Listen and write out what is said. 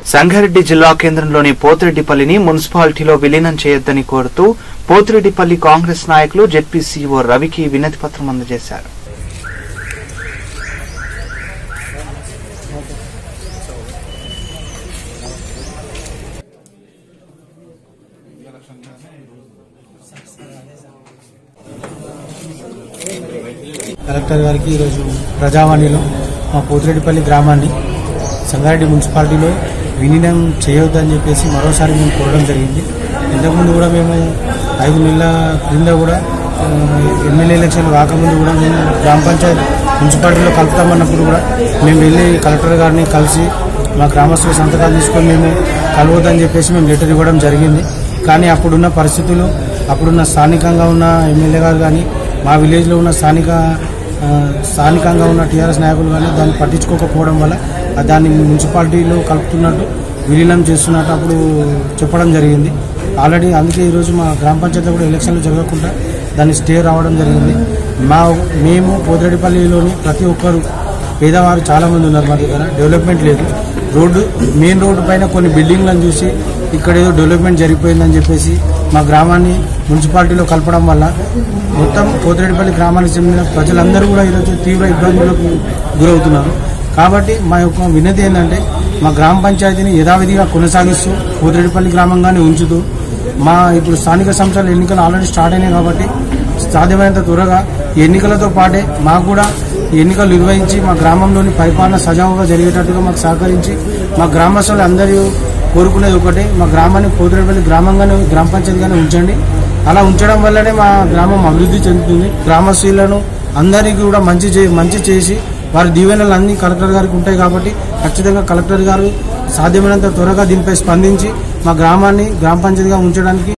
సంగారెడ్డి జిల్లా కేంద్రంలోని పోతిరెడ్డిపల్లిని మున్సిపాలిటీలో విలీనం చేయొద్దని కోరుతూ పోతిరెడ్డిపల్లి కాంగ్రెస్ నాయకులు జెడ్పీసీఓ రవికి వినతి పత్రం అందజేశారు కలెక్టర్ గారికి ఈరోజు ప్రజావాణిలో మా పోతిరెడ్డిపల్లి గ్రామాన్ని సంగారెడ్డి మున్సిపాలిటీలో విలీనం చేయొద్దని చెప్పేసి మరోసారి మేము కోరడం జరిగింది ఇంతకుముందు కూడా మేము ఐదు నెలల క్రింద కూడా ఆ, ఎమ్మెల్యే ఎలక్షన్ కాకముందు కూడా మేము గ్రామ పంచాయతీ మున్సిపాలిటీలో కలుపుతామన్నప్పుడు కూడా మేము వెళ్ళి కలెక్టర్ గారిని కలిసి మా గ్రామస్తుల సంతకాలు తీసుకొని మేము కలవద్దని చెప్పేసి మేము లెటర్ ఇవ్వడం జరిగింది కానీ అప్పుడున్న పరిస్థితులు అప్పుడున్న స్థానికంగా ఉన్న ఎమ్మెల్యే గారు కానీ మా విలేజ్లో ఉన్న స్థానిక ఆ, స్థానికంగా ఉన్న టీఆర్ఎస్ నాయకులు కానీ దాన్ని పట్టించుకోకపోవడం వల్ల ఆ దాన్ని మున్సిపాలిటీలో కలుపుతున్నట్టు విలీనం చేస్తున్నట్టు అప్పుడు చెప్పడం జరిగింది ఆల్రెడీ అందుకే ఈరోజు మా గ్రామ పంచాయతీలో కూడా ఎలక్షన్లు జరగకుండా దాన్ని స్టే రావడం జరిగింది మా మేము పోతిరెడ్డిపల్లిలోని ప్రతి ఒక్కరు పేదవారు చాలా మంది ఉన్నారు మా దగ్గర డెవలప్మెంట్ లేదు రోడ్డు మెయిన్ రోడ్డు పైన కొన్ని బిల్డింగ్లను చూసి ఇక్కడ ఏదో డెవలప్మెంట్ జరిగిపోయిందని చెప్పేసి మా గ్రామాన్ని మున్సిపాలిటీలో కలపడం వల్ల మొత్తం పోతిరెడ్డిపల్లి గ్రామానికి చెందిన ప్రజలందరూ కూడా ఈరోజు తీవ్ర ఇబ్బందులకు గురవుతున్నారు కాబట్టి మా యొక్క వినతి ఏంటంటే మా గ్రామ పంచాయతీని యథావిధిగా కొనసాగిస్తూ పోతిరెడ్డిపల్లి గ్రామంగానే ఉంచుతూ మా ఇప్పుడు స్థానిక సంస్థల ఎన్నికలు ఆల్రెడీ స్టార్ట్ అయినాయి కాబట్టి సాధ్యమైనంత త్వరగా ఈ ఎన్నికలతో పాటే మాకు కూడా ఈ ఎన్నికలు నిర్వహించి మా గ్రామంలోని పరిపాలన సజావుగా జరిగేటట్టుగా మాకు సహకరించి మా గ్రామస్తులు అందరూ కోరుకునేది ఒకటే మా గ్రామాన్ని పోతురేపల్లి గ్రామంగానే గ్రామ పంచాయతీగానే ఉంచండి అలా ఉంచడం వల్లనే మా గ్రామం అభివృద్ధి చెందుతుంది గ్రామస్తులను అందరికీ కూడా మంచి చే మంచి చేసి వారి దీవెనలు అన్ని కలెక్టర్ గారికి ఉంటాయి కాబట్టి ఖచ్చితంగా కలెక్టర్ గారు సాధ్యమైనంత త్వరగా దీనిపై స్పందించి మా గ్రామాన్ని గ్రామ పంచాయతీగా ఉంచడానికి